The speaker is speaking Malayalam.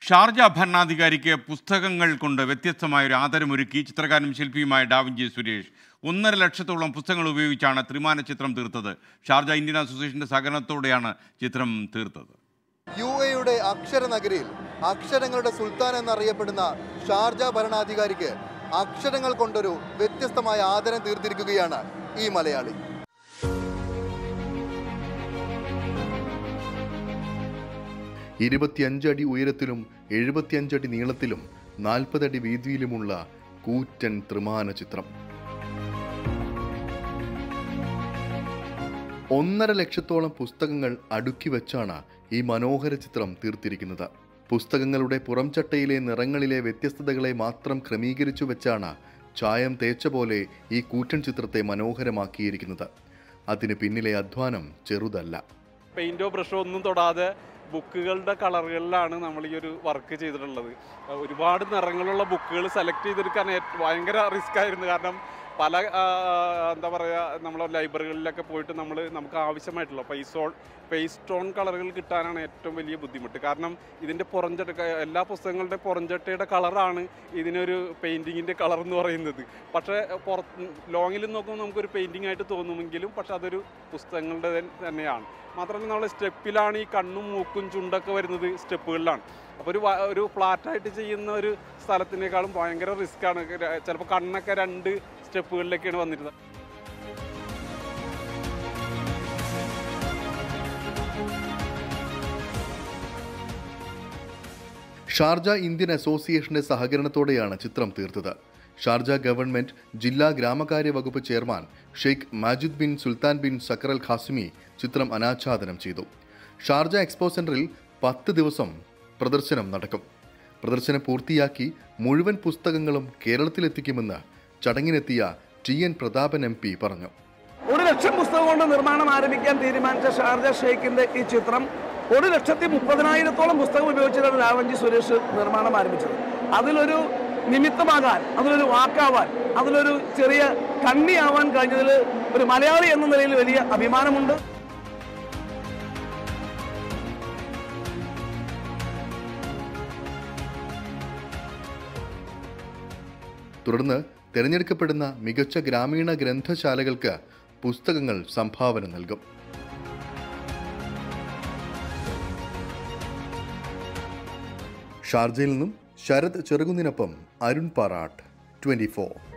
ഷാർജ ഭരണാധികാരിക്ക് പുസ്തകങ്ങൾ കൊണ്ട് വ്യത്യസ്തമായ ഒരു ആദരമൊരുക്കി ചിത്രകാരനും ശില്പിയുമായ ഡാവിഞ്ചി സുരേഷ് ഒന്നര ലക്ഷത്തോളം പുസ്തകങ്ങൾ ഉപയോഗിച്ചാണ് ത്രിമാന ചിത്രം തീർത്തത് ഷാർജ ഇന്ത്യൻ അസോസിയേഷന്റെ സഹകരണത്തോടെയാണ് ചിത്രം തീർത്തത് യു എയുടെ അക്ഷര നഗരിയിൽ അക്ഷരങ്ങളുടെ സുൽത്താൻ എന്നറിയപ്പെടുന്ന ഷാർജ ഭരണാധികാരിക്ക് അക്ഷരങ്ങൾ കൊണ്ടൊരു വ്യത്യസ്തമായ ആദരം തീർത്തിരിക്കുകയാണ് ഈ മലയാളി ഇരുപത്തിയഞ്ചടി ഉയരത്തിലും എഴുപത്തിയഞ്ചടി നീളത്തിലും നാൽപ്പതടി വീതിയിലുമുള്ള കൂറ്റൻ ത്രിമാന ചിത്രം ഒന്നര ലക്ഷത്തോളം പുസ്തകങ്ങൾ അടുക്കി വെച്ചാണ് ഈ മനോഹര ചിത്രം തീർത്തിരിക്കുന്നത് പുസ്തകങ്ങളുടെ പുറംചട്ടയിലെ നിറങ്ങളിലെ വ്യത്യസ്തതകളെ മാത്രം ക്രമീകരിച്ചു വെച്ചാണ് ചായം തേച്ച പോലെ ഈ കൂറ്റൻ ചിത്രത്തെ മനോഹരമാക്കിയിരിക്കുന്നത് അതിന് പിന്നിലെ അധ്വാനം ചെറുതല്ല പെയിന്റോ ബ്രഷോ ഒന്നും തൊടാതെ ബുക്കുകളുടെ കളറുകളിലാണ് നമ്മൾ ഈ ഒരു വർക്ക് ചെയ്തിട്ടുള്ളത് അഹ് ഒരുപാട് നിറങ്ങളുള്ള ബുക്കുകൾ സെലക്ട് ചെയ്തെടുക്കാൻ ഏറ്റ- ഭയങ്കര റിസ്ക് ആയിരുന്നു കാരണം പല ആ, എന്താ പറയുക നമ്മളെ ലൈബ്രറികളിലൊക്കെ പോയിട്ട് നമ്മൾ നമുക്ക് ആവശ്യമായിട്ടുള്ള പൈസോൺ പേസ്റ്റോൺ കളറുകൾ കിട്ടാനാണ് ഏറ്റവും വലിയ ബുദ്ധിമുട്ട് കാരണം ഇതിൻ്റെ പുറഞ്ചട്ട എല്ലാ പുസ്തകങ്ങളുടെ പുറഞ്ചട്ടയുടെ കളറാണ് ഇതിനൊരു പെയിൻറ്റിങ്ങിൻ്റെ കളർ എന്ന് പറയുന്നത് പക്ഷേ പുറത്ത് ലോങ്ങിൽ നോക്കുമ്പോൾ നമുക്കൊരു പെയിൻറ്റിംഗ് ആയിട്ട് തോന്നുമെങ്കിലും പക്ഷെ അതൊരു പുസ്തകങ്ങളുടെ തൻ- തന്നെയാണ് മാത്രമല്ല നമ്മൾ സ്റ്റെപ്പിലാണ് ഈ കണ്ണും മൂക്കും ചുണ്ടൊക്കെ വരുന്നത് സ്റ്റെപ്പുകളിലാണ് അപ്പോൾ ഒരു വ- ഒരു ഫ്ലാറ്റായിട്ട് ചെയ്യുന്ന ഒരു സ്ഥലത്തിനേക്കാളും ഭയങ്കര റിസ്ക്കാണ് ചിലപ്പോൾ കണ്ണൊക്കെ രണ്ട് സ്റ്റെപ്പുകളിലൊക്കെയാണ് വന്നിരുന്നത് ഷാർജ ഇന്ത്യൻ അസോസിയേഷന്റെ സഹകരണത്തോടെയാണ് ചിത്രം തീർത്തത് ഷാർജ ഗവൺമെന്റ് ജില്ലാ ഗ്രാമകാര്യ വകുപ്പ് chairman Sheikh Majid bin Sultan bin Saqr Al Qasimi ചിത്രം അനാച്ഛാദനം ചെയ്തു ഷാർജ എക്സ്പോ സെന്ററിൽ പത്ത് ദിവസം പ്രദർശനം നടക്കും പ്രദർശനം പൂർത്തിയാക്കി മുഴുവൻ പുസ്തകങ്ങളും കേരളത്തിലെത്തിക്കുമെന്ന് ചടങ്ങിനെത്തിയ T N Prathapan M P പറഞ്ഞു ഒരു ലക്ഷം പുസ്തകം കൊണ്ട് നിർമ്മാണം ആരംഭിക്കാൻ തീരുമാനിച്ച ഷാർജ ഷെയ്ഖിന്റെ ഈ ചിത്രം ഒരു ലക്ഷത്തി മുപ്പതിനായിരത്തോളം പുസ്തകം ഉപയോഗിച്ചിട്ടാണ് രാവഞ്ചി സുരേഷ് നിർമ്മാണം ആരംഭിച്ചത് അതിലൊരു നിമിത്തമാകാൻ അതിലൊരു വാക്കാവാൻ അതിലൊരു ചെറിയ കണ്ണിയാവാൻ കഴിഞ്ഞതിൽ ഒരു മലയാളി എന്ന നിലയിൽ വലിയ അഭിമാനമുണ്ട് തുടർന്ന് തിരഞ്ഞെടുക്കപ്പെടുന്ന മികച്ച ഗ്രാമീണ ഗ്രന്ഥശാലകൾക്ക് പുസ്തകങ്ങൾ സംഭാവന നൽകും ഷാർജയിൽ നിന്നും ശരത് ചെറുകുന്നിനൊപ്പം അരുൺ പാറാട്ട് ട്വന്റി